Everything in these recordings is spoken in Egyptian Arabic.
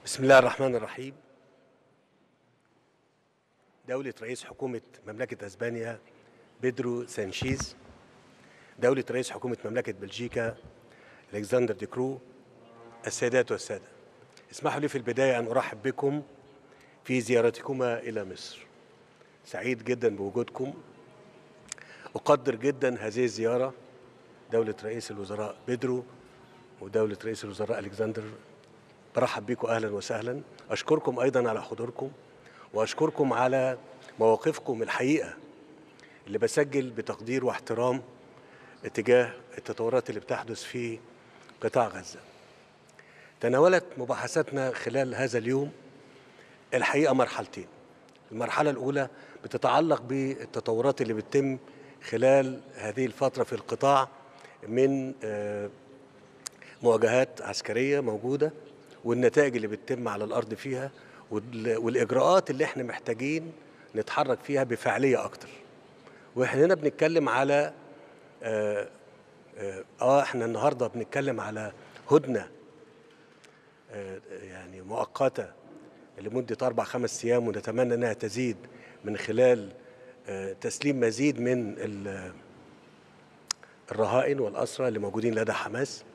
بسم الله الرحمن الرحيم دولة رئيس حكومة مملكة أسبانيا بيدرو سانشيز دولة رئيس حكومة مملكة بلجيكا ألكسندر ديكرو السيدات والسادة اسمحوا لي في البداية أن أرحب بكم في زيارتكما إلى مصر سعيد جدا بوجودكم أقدر جدا هذه الزيارة دولة رئيس الوزراء بيدرو ودولة رئيس الوزراء ألكسندر برحب بكم أهلا وسهلا أشكركم أيضا على حضوركم وأشكركم على مواقفكم الحقيقة اللي بسجل بتقدير واحترام اتجاه التطورات اللي بتحدث في قطاع غزة تناولت مباحثاتنا خلال هذا اليوم الحقيقة مرحلتين المرحلة الأولى بتتعلق بالتطورات اللي بتتم خلال هذه الفترة في القطاع من آه، مواجهات عسكرية موجودة والنتائج اللي بتتم على الأرض فيها وال- والإجراءات اللي احنا محتاجين نتحرك فيها بفعالية أكتر واحنا هنا بنتكلم على آه, آه, آه احنا النهاردة بنتكلم على هدنة آه يعني مؤقتة لمدة أربع خمس أيام ونتمنى أنها تزيد من خلال آه تسليم مزيد من ال- الرهائن والأسرى اللي موجودين لدى حماس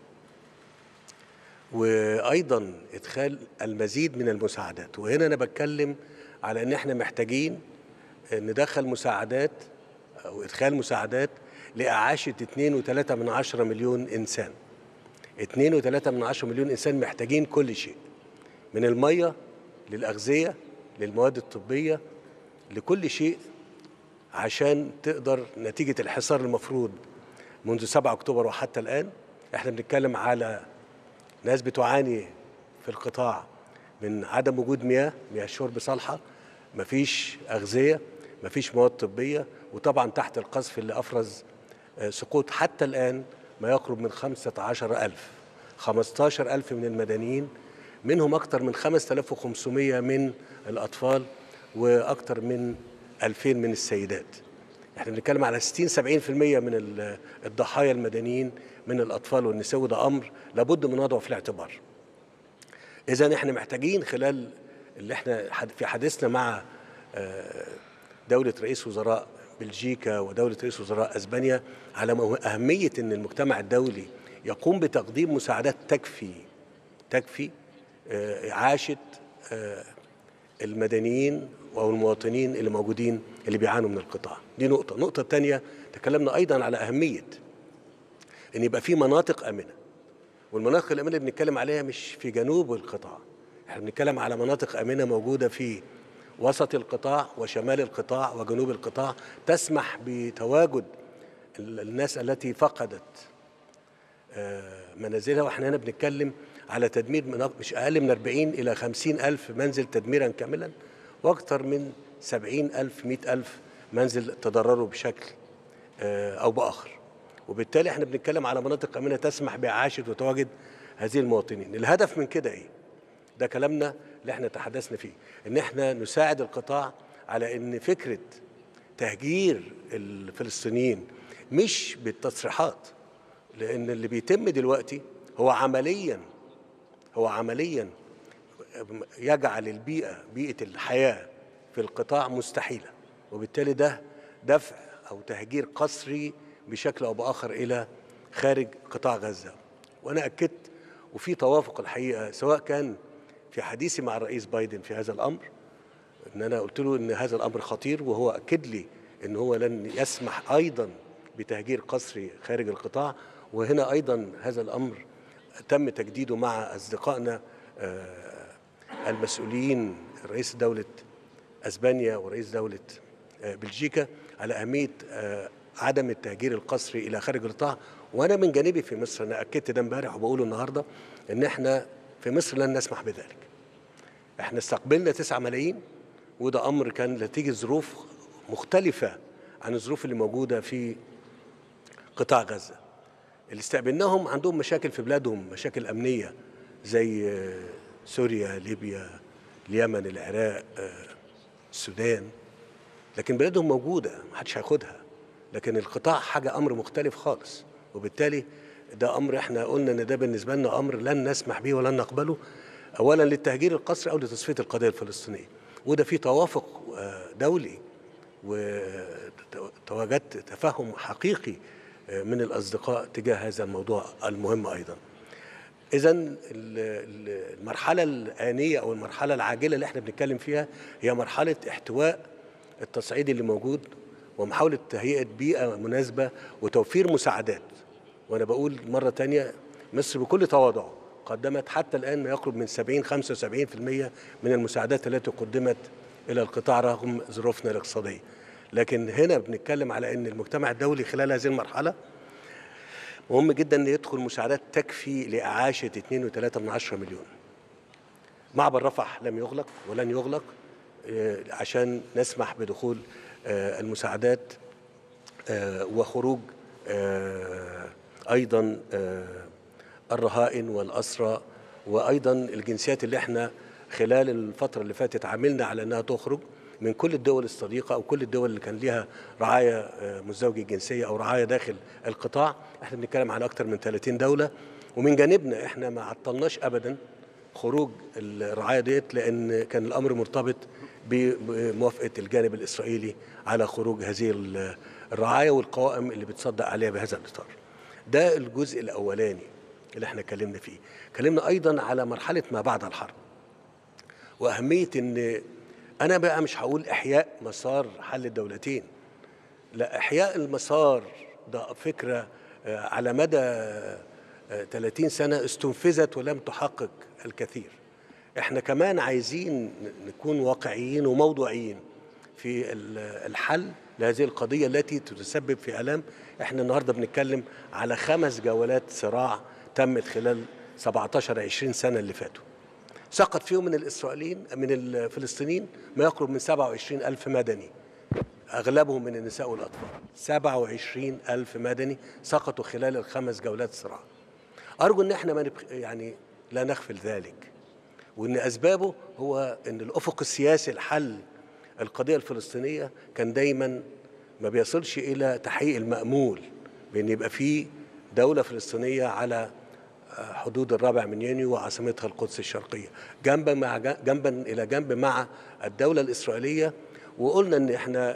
وايضا ادخال المزيد من المساعدات وهنا انا بتكلم على ان احنا محتاجين ندخل مساعدات او ادخال مساعدات لاعاشه 2.3 من عشرة مليون انسان 2.3 من عشرة مليون انسان محتاجين كل شيء من الميه للاغذيه للمواد الطبيه لكل شيء عشان تقدر نتيجه الحصار المفروض منذ 7 اكتوبر وحتى الان احنا بنتكلم على ناس بتعاني في القطاع من عدم وجود مياه مياه شرب صالحة مفيش أغذية مفيش مواد طبية وطبعا تحت القذف اللي أفرز آه، سقوط حتى الآن ما يقرب من 15 ألف 15 ألف من المدنيين منهم أكثر من 5500 من الأطفال وأكثر من 2000 من السيدات احنا بنتكلم على 60 70% من ال- الضحايا المدنيين من الاطفال والنساء وده امر لابد من وضعه في الاعتبار. اذا احنا محتاجين خلال اللي احنا حد- في حديثنا مع آه، دوله رئيس وزراء بلجيكا ودوله رئيس وزراء اسبانيا على مه- اهميه ان المجتمع الدولي يقوم بتقديم مساعدات تكفي تكفي آه، اعاشه آه، المدنيين او المواطنين اللي موجودين اللي بيعانوا من القطاع دي نقطه النقطه الثانيه تكلمنا ايضا على اهميه ان يبقى في مناطق امنه والمناطق الامنه اللي بنتكلم عليها مش في جنوب القطاع احنا بنتكلم على مناطق امنه موجوده في وسط القطاع وشمال القطاع وجنوب القطاع تسمح بتواجد ال- الناس التي فقدت آه، منازلها واحنا هنا بنتكلم على تدمير من مش اقل من 40 الى 50 الف منزل تدميرا كاملا واكثر من 70 الف 100 الف منزل تضرروا بشكل آه، او باخر وبالتالي احنا بنتكلم على مناطق امنه تسمح باعاشه وتواجد هذه المواطنين الهدف من كده ايه ده كلامنا اللي احنا تحدثنا فيه ان احنا نساعد القطاع على ان فكره تهجير الفلسطينيين مش بالتصريحات لان اللي بيتم دلوقتي هو عمليا هو عمليا يجعل البيئه بيئه الحياه في القطاع مستحيله وبالتالي ده دفع او تهجير قسري بشكل او باخر الى خارج قطاع غزه وانا اكدت وفي توافق الحقيقه سواء كان في حديثي مع الرئيس بايدن في هذا الامر ان انا قلت له ان هذا الامر خطير وهو اكد لي ان هو لن يسمح ايضا بتهجير قسري خارج القطاع وهنا ايضا هذا الامر تم تجديده مع اصدقائنا آه، المسؤولين رئيس دوله اسبانيا ورئيس دوله آه، بلجيكا على اهميه آه، عدم التهجير القسري الى خارج القطاع وانا من جانبي في مصر انا اكدت ده امبارح وبقوله النهارده ان احنا في مصر لن نسمح بذلك احنا استقبلنا 9 ملايين وده امر كان نتيجه ظروف مختلفه عن الظروف اللي موجوده في قطاع غزه اللي استقبلناهم عندهم مشاكل في بلادهم مشاكل امنيه زي آه، سوريا ليبيا اليمن العراق آه، السودان لكن بلادهم موجوده محدش هياخدها لكن القطاع حاجه امر مختلف خالص وبالتالي ده امر احنا قلنا ان ده بالنسبه لنا امر لن نسمح به ولن نقبله اولا للتهجير القسري او لتصفيه القضيه الفلسطينيه وده في توافق آه، دولي وتواجدت تفهم حقيقي آه، من الاصدقاء تجاه هذا الموضوع المهم ايضا اذا المرحله الانيه او المرحله العاجله اللي احنا بنتكلم فيها هي مرحله احتواء التصعيد اللي موجود ومحاوله تهيئه بيئه مناسبه وتوفير مساعدات وانا بقول مره تانية مصر بكل تواضع قدمت حتى الان ما يقرب من 70 75% من المساعدات التي قدمت الى القطاع رغم ظروفنا الاقتصاديه لكن هنا بنتكلم على ان المجتمع الدولي خلال هذه المرحله مهم جدا ان يدخل مساعدات تكفي لاعاشه 2.3 من عشرة مليون معبر رفح لم يغلق ولن يغلق آه، عشان نسمح بدخول آه، المساعدات آه، وخروج ايضا الرهائن والاسرى وايضا الجنسيات اللي احنا خلال الفتره اللي فاتت عملنا على انها تخرج من كل الدول الصديقه او كل الدول اللي كان ليها رعايه آه، مزدوجه الجنسيه او رعايه داخل القطاع احنا بنتكلم على اكثر من 30 دوله ومن جانبنا احنا ما عطلناش ابدا خروج الرعايه ديت لان كان الامر مرتبط بموافقه الجانب الاسرائيلي على خروج هذه الرعايه والقوائم اللي بتصدق عليها بهذا الاطار. ده الجزء الاولاني اللي احنا اتكلمنا فيه. اتكلمنا ايضا على مرحله ما بعد الحرب. واهميه ان انا بقى مش هقول احياء مسار حل الدولتين لا احياء المسار ده فكره آه، على مدى 30 آه، سنه استنفذت ولم تحقق الكثير احنا كمان عايزين نكون واقعيين وموضوعيين في الحل لهذه القضيه التي تتسبب في الام احنا النهارده بنتكلم على خمس جولات صراع تمت خلال 17 20 سنه اللي فاتوا سقط فيهم من الإسرائيليين من الفلسطينيين ما يقرب من 27 ألف مدني أغلبهم من النساء والأطفال 27 ألف مدني سقطوا خلال الخمس جولات صراع أرجو أن احنا ما نبخ... يعني لا نغفل ذلك وأن أسبابه هو أن الأفق السياسي الحل القضية الفلسطينية كان دايما ما بيصلش إلى تحقيق المأمول بأن يبقى فيه دولة فلسطينية على حدود الرابع من يونيو وعاصمتها القدس الشرقية جنبا مع جنبا إلى جنب مع الدولة الإسرائيلية وقلنا إن إحنا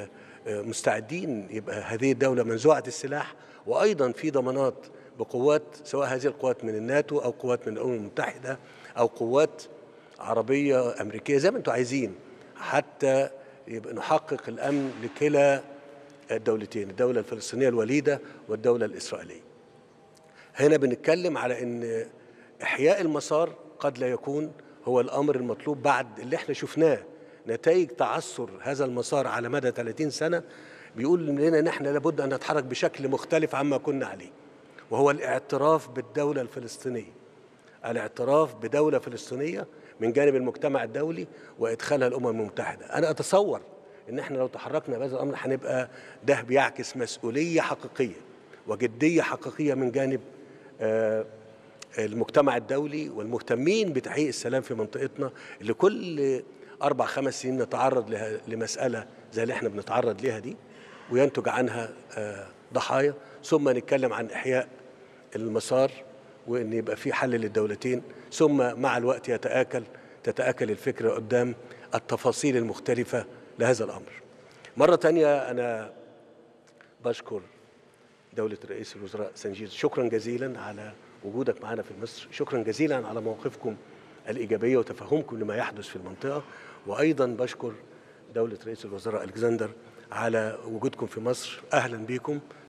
مستعدين يبقى هذه الدولة منزوعة السلاح وأيضا في ضمانات بقوات سواء هذه القوات من الناتو أو قوات من الأمم المتحدة أو قوات عربية أمريكية زي ما أنتم عايزين حتى يبقى نحقق الأمن لكلا الدولتين الدولة الفلسطينية الوليدة والدولة الإسرائيلية هنا بنتكلم على ان احياء المسار قد لا يكون هو الامر المطلوب بعد اللي احنا شفناه نتائج تعثر هذا المسار على مدى 30 سنه بيقول لنا ان احنا لابد ان نتحرك بشكل مختلف عما كنا عليه وهو الاعتراف بالدوله الفلسطينيه الاعتراف بدوله فلسطينيه من جانب المجتمع الدولي وادخالها الامم المتحده انا اتصور ان احنا لو تحركنا بهذا الامر هنبقى ده بيعكس مسؤوليه حقيقيه وجديه حقيقيه من جانب آه، المجتمع الدولي والمهتمين بتحقيق السلام في منطقتنا اللي كل اربع خمس سنين نتعرض لمساله زي اللي احنا بنتعرض ليها دي وينتج عنها آه، ضحايا ثم نتكلم عن احياء المسار وان يبقى في حل للدولتين ثم مع الوقت يتاكل تتاكل الفكره قدام التفاصيل المختلفه لهذا الامر. مره ثانيه انا بشكر دولة رئيس الوزراء سنجير شكرا جزيلا على وجودك معنا في مصر شكرا جزيلا على موقفكم الإيجابية وتفهمكم لما يحدث في المنطقة وأيضا بشكر دولة رئيس الوزراء ألكسندر على وجودكم في مصر أهلا بكم